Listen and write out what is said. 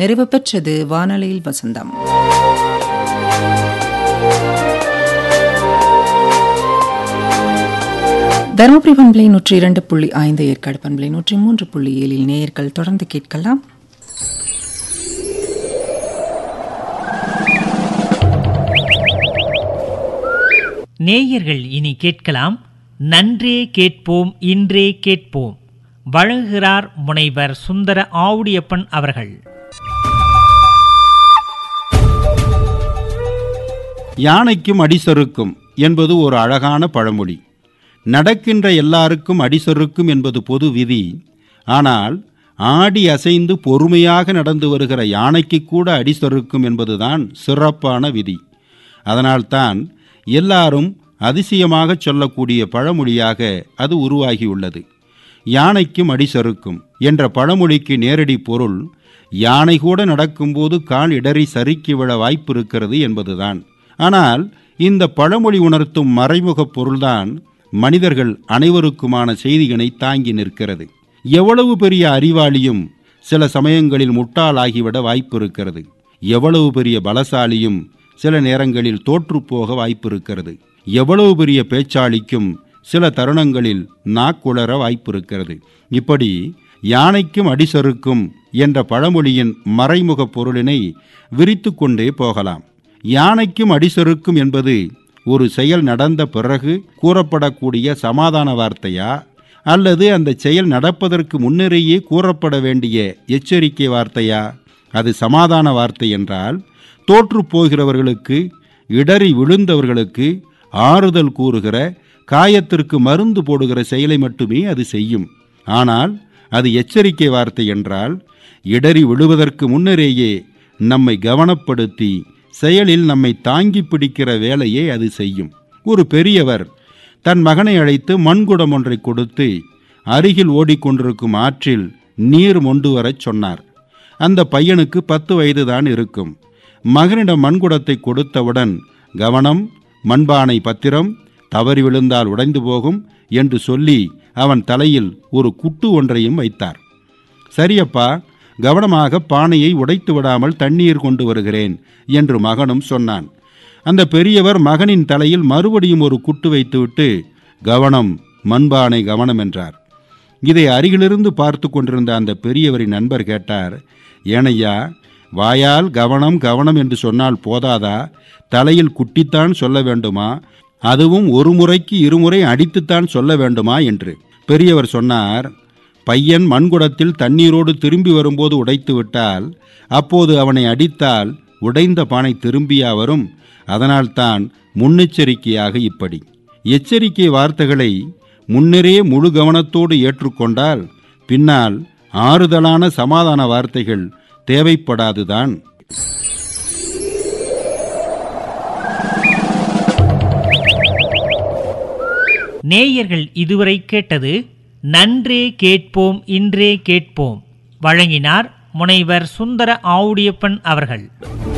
நிறைவு பெற்றது வானொலியில் வசந்தம் தருமபுரி பண்பலை நூற்றி இரண்டு புள்ளி ஐந்து ஏற்காடு பண்பலை நூற்றி மூன்று புள்ளி ஏழில் நேயர்கள் தொடர்ந்து கேட்கலாம் நேயர்கள் இனி கேட்கலாம் நன்றே கேட்போம் இன்றே கேட்போம் வழங்குகிறார் முனைவர் சுந்தர ஆவுடியப்பன் அவர்கள் யானைக்கும் அடிசறுக்கும் என்பது ஒரு அழகான பழமொழி நடக்கின்ற எல்லாருக்கும் அடிசறுக்கும் என்பது பொது விதி ஆனால் ஆடி அசைந்து பொறுமையாக நடந்து வருகிற யானைக்கு கூட அடிசறுக்கும் என்பதுதான் சிறப்பான விதி அதனால்தான் எல்லாரும் அதிசயமாக சொல்லக்கூடிய பழமொழியாக அது உருவாகியுள்ளது யானைக்கும் அடிசறுக்கும் என்ற பழமொழிக்கு நேரடி பொருள் யானை கூட நடக்கும்போது கால் இடறி சறுக்கி விழ வாய்ப்பு இருக்கிறது என்பதுதான் ஆனால் இந்த பழமொழி உணர்த்தும் மறைமுக பொருள்தான் மனிதர்கள் அனைவருக்குமான செய்திகளை தாங்கி நிற்கிறது எவ்வளவு பெரிய அறிவாளியும் சில சமயங்களில் முட்டாளாகிவிட வாய்ப்பு இருக்கிறது எவ்வளவு பெரிய பலசாலியும் சில நேரங்களில் தோற்றுப்போக வாய்ப்பு இருக்கிறது எவ்வளவு பெரிய பேச்சாளிக்கும் சில தருணங்களில் நாக்குளர வாய்ப்பு இருக்கிறது இப்படி யானைக்கும் அடிசறுக்கும் என்ற பழமொழியின் மறைமுக பொருளினை விரித்து கொண்டே போகலாம் யானைக்கும் அடிசறுக்கும் என்பது ஒரு செயல் நடந்த பிறகு கூறப்படக்கூடிய சமாதான வார்த்தையா அல்லது அந்த செயல் நடப்பதற்கு முன்னரேயே கூறப்பட வேண்டிய எச்சரிக்கை வார்த்தையா அது சமாதான வார்த்தை என்றால் தோற்று போகிறவர்களுக்கு இடறி விழுந்தவர்களுக்கு ஆறுதல் கூறுகிற காயத்திற்கு மருந்து போடுகிற செயலை மட்டுமே அது செய்யும் ஆனால் அது எச்சரிக்கை வார்த்தை என்றால் இடறி விழுவதற்கு முன்னரேயே நம்மை கவனப்படுத்தி செயலில் நம்மை தாங்கி பிடிக்கிற வேலையை அது செய்யும் ஒரு பெரியவர் தன் மகனை அழைத்து மண்குடம் ஒன்றை கொடுத்து அருகில் ஓடிக்கொண்டிருக்கும் ஆற்றில் நீர் மொண்டு வரச் சொன்னார் அந்த பையனுக்கு பத்து வயதுதான் இருக்கும் மகனிடம் மண்குடத்தை கொடுத்தவுடன் கவனம் மண்பானை பத்திரம் தவறி விழுந்தால் உடைந்து போகும் என்று சொல்லி அவன் தலையில் ஒரு குட்டு ஒன்றையும் வைத்தார் சரியப்பா கவனமாக பானையை உடைத்து விடாமல் தண்ணீர் கொண்டு வருகிறேன் என்று மகனும் சொன்னான் அந்த பெரியவர் மகனின் தலையில் மறுபடியும் ஒரு குட்டு வைத்துவிட்டு கவனம் மண்பானை கவனம் என்றார் இதை அருகிலிருந்து பார்த்து கொண்டிருந்த அந்த பெரியவரின் நண்பர் கேட்டார் ஏனையா வாயால் கவனம் கவனம் என்று சொன்னால் போதாதா தலையில் குட்டித்தான் சொல்ல வேண்டுமா அதுவும் ஒரு முறைக்கு இருமுறை அடித்துத்தான் சொல்ல வேண்டுமா என்று பெரியவர் சொன்னார் பையன் மண்குடத்தில் தண்ணீரோடு திரும்பி வரும்போது உடைத்து விட்டால் அப்போது அவனை அடித்தால் உடைந்த பானை திரும்பியா வரும் அதனால்தான் முன்னெச்சரிக்கையாக இப்படி எச்சரிக்கை வார்த்தைகளை முன்னரே முழு கவனத்தோடு ஏற்றுக்கொண்டால் பின்னால் ஆறுதலான சமாதான வார்த்தைகள் தேவைப்படாதுதான் நேயர்கள் இதுவரை கேட்டது நன்றே கேட்போம் இன்றே கேட்போம் வழங்கினார் முனைவர் சுந்தர ஆவுடியப்பன் அவர்கள்